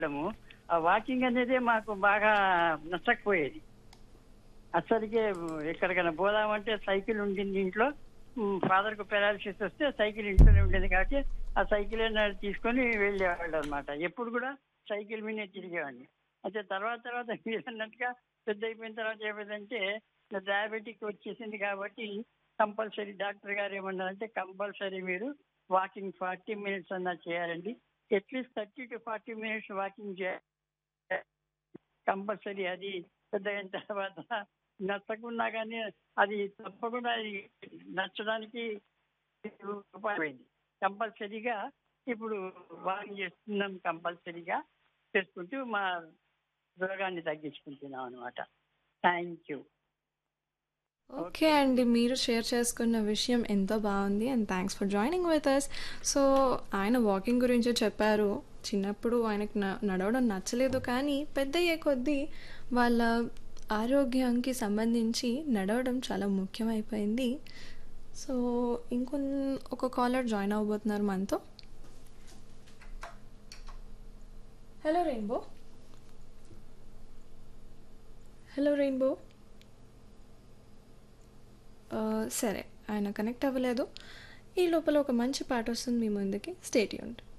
వెళ్ళడము ఆ వాకింగ్ అనేది మాకు బాగా నచ్చకపోయేది అసలుకే ఎక్కడికైనా పోదామంటే సైకిల్ ఉండింది ఇంట్లో ఫాదర్ కు పెరాలసిస్ వస్తే సైకిల్ ఇంట్లోనే ఉండేది కాబట్టి ఆ సైకిల్ తీసుకొని వెళ్ళేవాళ్ళు అనమాట ఎప్పుడు కూడా సైకిల్ మీదే తిరిగేవాడిని అయితే తర్వాత తర్వాత మీరు అన్నట్టుగా పెద్ద అయిపోయిన తర్వాత ఏమైందంటే డయాబెటిక్ వచ్చేసింది కాబట్టి కంపల్సరీ డాక్టర్ గారు ఏమన్నారంటే కంపల్సరీ మీరు వాకింగ్ ఫార్టీ మినిట్స్ అన్నా చేయాలండి at least thirty to forty minutes walking చేయాలి కంపల్సరీ అది పెద్ద అయిన తర్వాత నచ్చకున్నా కానీ అది తప్పకుండా అది నచ్చడానికి ఉపయోగమైంది కంపల్సరీగా ఇప్పుడు వాకింగ్ చేస్తున్నాం కంపల్సరీగా చేసుకుంటూ మా రోగాన్ని తగ్గించుకుంటున్నాం అనమాట థ్యాంక్ యూ ఓకే అండి మీరు షేర్ చేసుకున్న విషయం ఎంతో బాగుంది and thanks for joining with us so ఆయన వాకింగ్ గురించి చెప్పారు చిన్నప్పుడు ఆయనకు న- నడవడం నచ్చలేదు కానీ పెద్ద అయ్యే కొద్దీ వాళ్ళ ఆరోగ్యానికి సంబంధించి నడవడం చాలా ముఖ్యమైపోయింది సో ఇంకొన్ ఒక కాలర్ జాయిన్ అవ్వబోతున్నారు మనతో హలో రెయిన్బో హలో రెయిన్బో ఆ, సరే ఆయన కనెక్ట్ అవ్వలేదు ఈ లోపల ఒక మంచి పాట వస్తుంది మీ ముందుకి స్టేట్ యూనిట్